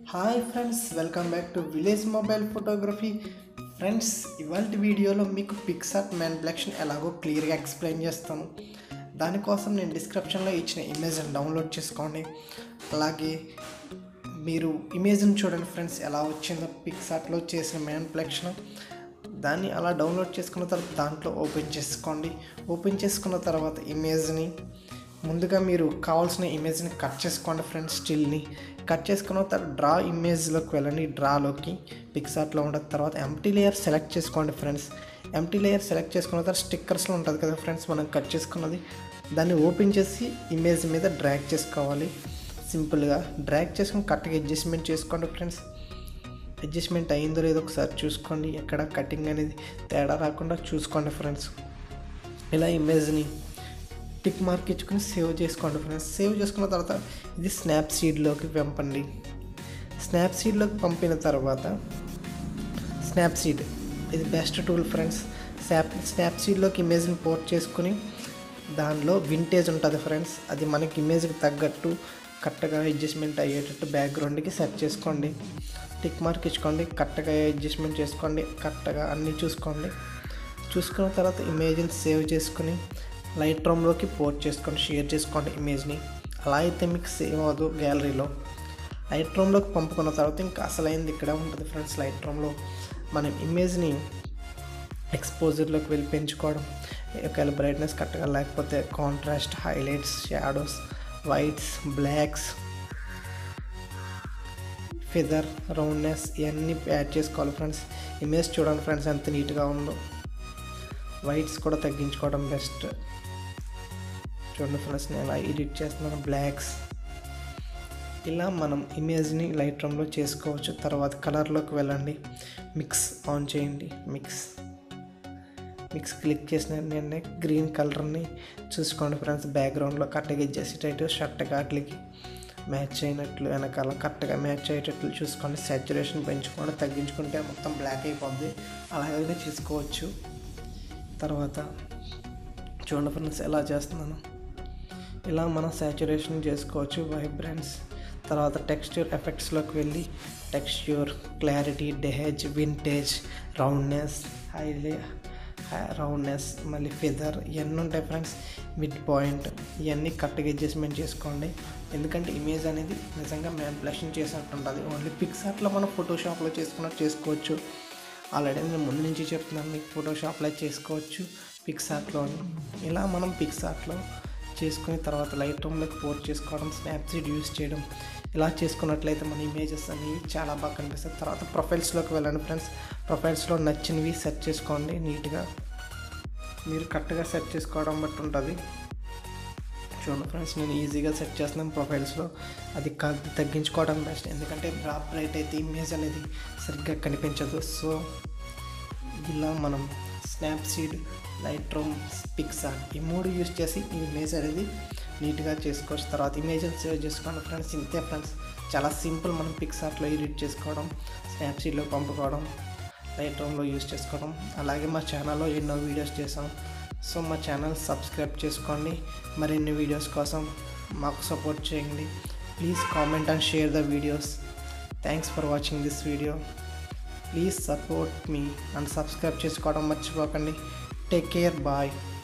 hi friends welcome back to village mobile photography friends ఇవాళ వీడియోలో మీకు పిక్సార్ట్ మ్యాన్ప్లెక్షన్ ఎలాగో క్లియర్గా ఎక్స్ప్లెయిన్ చేస్తాను దానికోసం నేను డిస్క్రిప్షన్లో ఇచ్చిన ఇమేజ్ని డౌన్లోడ్ చేసుకోండి అలాగే మీరు ఇమేజ్ని చూడండి ఫ్రెండ్స్ ఎలా వచ్చిందో పిక్సార్ట్లో చేసిన మ్యాన్ప్లెక్షన్ దాన్ని అలా డౌన్లోడ్ చేసుకున్న తర్వాత దాంట్లో ఓపెన్ చేసుకోండి ఓపెన్ చేసుకున్న తర్వాత ఇమేజ్ని ముందుగా మీరు కావాల్సిన ఇమేజ్ని కట్ చేసుకోండి ఫ్రెండ్స్ స్టిల్ని కట్ చేసుకున్న తర్వాత డ్రా ఇమేజ్లోకి వెళ్ళండి డ్రాలోకి పిక్సార్ట్లో ఉండదు తర్వాత ఎంటీ లేయర్ సెలెక్ట్ చేసుకోండి ఫ్రెండ్స్ ఎంటీ లేయర్ సెలెక్ట్ చేసుకున్న తర్వాత స్టిక్కర్స్లో ఉంటుంది కదా ఫ్రెండ్స్ మనం కట్ చేసుకున్నది దాన్ని ఓపెన్ చేసి ఇమేజ్ మీద డ్రాగ్ చేసుకోవాలి సింపుల్గా డ్రాగ్ చేసుకుని కరెక్ట్గా అడ్జస్ట్మెంట్ చేసుకోండి ఫ్రెండ్స్ అడ్జస్ట్మెంట్ అయిందో లేదో ఒకసారి చూసుకోండి ఎక్కడ కటింగ్ అనేది తేడా రాకుండా చూసుకోండి ఫ్రెండ్స్ ఇలా ఇమేజ్ని టిక్ మార్క్ ఇచ్చుకొని సేవ్ చేసుకోండి ఫ్రెండ్స్ సేవ్ చేసుకున్న తర్వాత ఇది స్నాప్ సీడ్లోకి పంపండి స్నాప్ సీడ్లోకి పంపిన తర్వాత స్నాప్ సీడ్ ఇది బెస్ట్ టూల్ ఫ్రెండ్స్ స్నాప్ స్నాప్ సీడ్లోకి ఇమేజ్ని పోర్ట్ చేసుకుని దానిలో వింటేజ్ ఉంటుంది ఫ్రెండ్స్ అది మనకి ఇమేజ్కి తగ్గట్టు కరెక్ట్గా అడ్జస్ట్మెంట్ అయ్యేటట్టు బ్యాక్గ్రౌండ్కి సెట్ చేసుకోండి టిక్ మార్క్ ఇచ్చుకోండి కరెక్ట్గా అడ్జస్ట్మెంట్ చేసుకోండి కరెక్ట్గా అన్నీ చూసుకోండి చూసుకున్న తర్వాత ఇమేజ్ని సేవ్ చేసుకుని లైట్ రూమ్లోకి పోస్ట్ చేసుకోండి షేర్ చేసుకోండి ఇమేజ్ని అలా అయితే మీకు సేవ్ అవ్వదు గ్యాలరీలో లైట్ రూమ్లోకి పంపుకున్న తర్వాత ఇంకా అసలైంది ఇక్కడ ఉంటుంది ఫ్రెండ్స్ లైట్ రూమ్లో మనం ఇమేజ్ని ఎక్స్పోజర్లోకి వెళ్ళి పెంచుకోవడం ఒకవేళ బ్రైట్నెస్ కరెక్ట్గా లేకపోతే contrast highlights shadows whites blacks feather roundness ఇవన్నీ యాడ్ చేసుకోవాలి ఫ్రెండ్స్ ఇమేజ్ చూడండి ఫ్రెండ్స్ ఎంత నీట్గా ఉందో వైట్స్ కూడా తగ్గించుకోవడం బెస్ట్ చూడండి ఫ్రెండ్స్ నేను ఎలా ఎడిట్ చేస్తున్నాను బ్లాక్స్ ఇలా మనం ఇమేజ్ని లైట్ రూమ్లో చేసుకోవచ్చు తర్వాత కలర్లోకి వెళ్ళండి మిక్స్ ఆన్ చేయండి మిక్స్ మిక్స్ క్లిక్ చేసిన వెంటనే గ్రీన్ కలర్ని చూసుకోండి ఫ్రెండ్స్ బ్యాక్గ్రౌండ్లో కరెక్ట్గా చేసేటట్టు షర్ట్ కాట్లకి మ్యాచ్ అయినట్లు వెనకాల కరెక్ట్గా మ్యాచ్ అయ్యేటట్లు చూసుకోండి సాచురేషన్ పెంచుకోండి తగ్గించుకుంటే మొత్తం బ్లాక్ అయిపోద్ది అలాగే చేసుకోవచ్చు తర్వాత చూడండి ఫ్రెండ్స్ ఎలా చేస్తున్నాను ఇలా మనం సాచురేషన్ చేసుకోవచ్చు వైబ్రెన్స్ తర్వాత టెక్స్చర్ ఎఫెక్ట్స్లోకి వెళ్ళి texture clarity dehaze vintage roundness హైలే రౌండ్నెస్ మళ్ళీ ఫెదర్ ఇవన్నీ ఉంటాయి ఫ్రెండ్స్ మిడ్ పాయింట్ ఇవన్నీ కరెక్ట్గా అడ్జస్ట్మెంట్ చేసుకోండి ఎందుకంటే ఇమేజ్ అనేది నిజంగా మ్యాన్పులేషన్ చేసినట్టు ఉంటుంది ఓన్లీ పిక్సార్ట్లో మనం ఫోటోషాప్లో చేసుకున్నట్టు చేసుకోవచ్చు ఆల్రెడీ నేను ముందు నుంచి చెప్తున్నాను మీకు ఫోటోషాప్లో చేసుకోవచ్చు పిక్సార్ట్లో ఇలా మనం పిక్సార్ట్లో చేసుకుని తర్వాత లైట్ రూమ్లోకి పోర్ట్ చేసుకోవడం స్నాప్సీడ్ యూస్ చేయడం ఇలా చేసుకున్నట్లయితే మన ఇమేజెస్ అనేవి చాలా బాగా కనిపిస్తాయి తర్వాత ప్రొఫైల్స్లోకి వెళ్ళండి ఫ్రెండ్స్ ప్రొఫైల్స్లో నచ్చినవి సెట్ చేసుకోండి నీట్గా మీరు కరెక్ట్గా సెట్ చేసుకోవడం బట్టి ఉంటుంది చూడండి ఫ్రెండ్స్ నేను ఈజీగా సెట్ చేస్తున్నాను ప్రొఫైల్స్లో అది తగ్గించుకోవడం బెస్ట్ ఎందుకంటే డ్రాప్ రైట్ అయితే ఇమేజ్ అనేది సరిగ్గా కనిపించదు సో ఇలా మనం స్నాప్సీడ్ లైట్ రూమ్ పిక్సార్ ఈ మూడు యూస్ చేసి ఈ ఇమేజ్ అనేది నీట్గా చేసుకోవచ్చు తర్వాత ఇమేజ్ని సేవ్ చేసుకోండి ఫ్రెండ్స్ ఇంతే ఫ్రెండ్స్ చాలా సింపుల్ మనం పిక్సార్ట్లో ఎడిట్ చేసుకోవడం స్నాప్సీడ్లో పంపుకోవడం లైట్ రూమ్లో యూస్ చేసుకోవడం అలాగే మా ఛానల్లో ఎన్నో వీడియోస్ చేసాం సో మా ఛానల్ సబ్స్క్రైబ్ చేసుకోండి మరిన్ని వీడియోస్ కోసం మాకు సపోర్ట్ చేయండి please comment and share the videos thanks for watching this video please support మీ అండ్ సబ్స్క్రైబ్ చేసుకోవడం మర్చిపోకండి టేక్ కేర్ బాయ్